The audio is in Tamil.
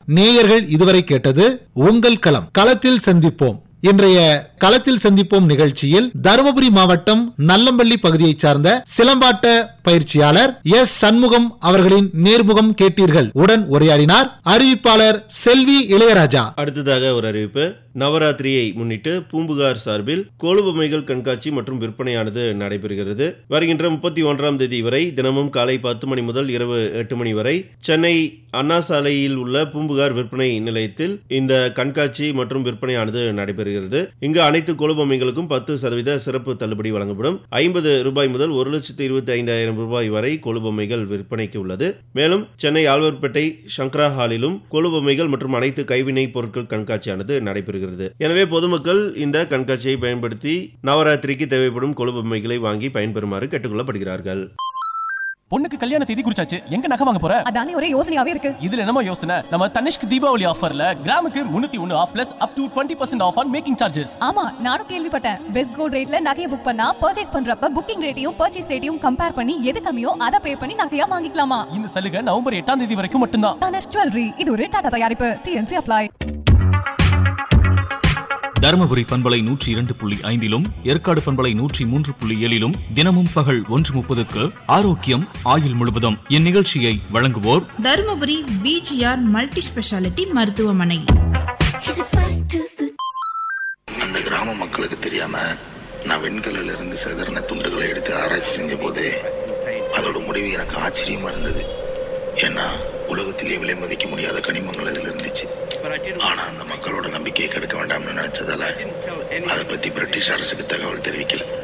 நேயர்கள் இதுவரை கேட்டது உங்கள் களம் களத்தில் சந்திப்போம் இன்றைய களத்தில் சந்திப்போம் நிகழ்ச்சியில் தருமபுரி மாவட்டம் நல்லம்பள்ளி பகுதியைச் சார்ந்த சிலம்பாட்ட பயிற்சியாளர் எஸ் சண்முகம் அவர்களின் நேர்முகம் கேட்டீர்கள் உடன் உரையாடினார் அறிவிப்பாளர் செல்வி இளையராஜா அடுத்ததாக ஒரு அறிவிப்பு நவராத்திரியை முன்னிட்டு பூம்புகார் சார்பில் கோலுபொம்மைகள் கண்காட்சி மற்றும் விற்பனையானது நடைபெறுகிறது வருகின்ற முப்பத்தி ஒன்றாம் தேதி வரை தினமும் காலை பத்து மணி முதல் இரவு எட்டு மணி வரை சென்னை அண்ணா சாலையில் உள்ள பூம்புகார் விற்பனை நிலையத்தில் இந்த கண்காட்சி மற்றும் விற்பனையானது நடைபெறுகிறது இங்கு அனைத்து கொலுபொம்மைகளுக்கும் பத்து சதவீத சிறப்பு தள்ளுபடி வழங்கப்படும் ஐம்பது ரூபாய் முதல் ஒரு லட்சத்து இருபத்தி ஐந்தாயிரம் ரூபாய் வரை கொலுபொம்மைகள் விற்பனைக்கு உள்ளது மேலும் சென்னை ஆழ்வார்பேட்டை சங்கரா ஹாலிலும் கொலுபொம்மைகள் மற்றும் அனைத்து கைவினை பொருட்கள் கண்காட்சியானது நடைபெறுகிறது எனவே பொதுமக்கள் இந்த கண்காட்சியை பயன்படுத்தி நவராத்திரிக்கு தேவைப்படும் கொலுபொம்மைகளை வாங்கி பயன்பெறுமாறு கேட்டுக்கொள்ளப்படுகிறார்கள் பொண்ணுக்கு கல்யாண தேதி குறிச்சாச்சு எங்க நகை வாங்க போற அதானே ஒரே யோசனையாவே இருக்கு இதுல என்னமோ யோசனை நம்ம தனிஷ்க் தீபாவளி ஆஃபர்ல கிராமுக்கு முன்னூத்தி ஒன்னு off plus up to twenty percent off on making charges ஆமா நானும் கேள்விப்பட்டேன் பெஸ்ட் கோல்ட் ரேட்ல நகையை புக் பண்ணா பர்ச்சேஸ் பண்றப்ப புக்கிங் ரேட்டையும் பர்ச்சேஸ் ரேட்டையும் கம்பேர் பண்ணி எது கம்மியோ அதை பே பண்ணி நகையா வாங்கிக்கலாமா இந்த சலுகை நவம்பர் எட்டாம் தேதி வரைக்கும் மட்டும்தான் தனஷ் ஜுவல்லரி இது ஒரு டாடா தயாரிப்பு டிஎன்சி அப்ளை தருமபுரி பண்பலை நூற்றி இரண்டு புள்ளி ஐந்திலும் ஏற்காடு பண்பலை நூற்றி மூன்று புள்ளி ஏழிலும் தினமும் பகல் ஒன்று முப்பதுக்கு ஆரோக்கியம் ஆயுள் முழுவதும் இந்நிகழ்ச்சியை வழங்குவோர் தருமபுரி பிஜிஆர் மல்டி ஸ்பெஷாலிட்டி மருத்துவமனை அந்த கிராம மக்களுக்கு தெரியாம நான் விண்கல்லில் இருந்து சிதறின துண்டுகளை எடுத்து ஆராய்ச்சி செஞ்ச போது அதோட முடிவு எனக்கு ஆச்சரியமா இருந்தது ஏன்னா உலகத்திலே விலை மதிக்க முடியாத கனிமங்கள் அதில் இருந்துச்சு ஆனா அந்த மக்களோட நம்பிக்கையை கெடுக்க வேண்டாம்னு நினைச்சதால அதை பத்தி பிரிட்டிஷ் அரசுக்கு தகவல் தெரிவிக்கல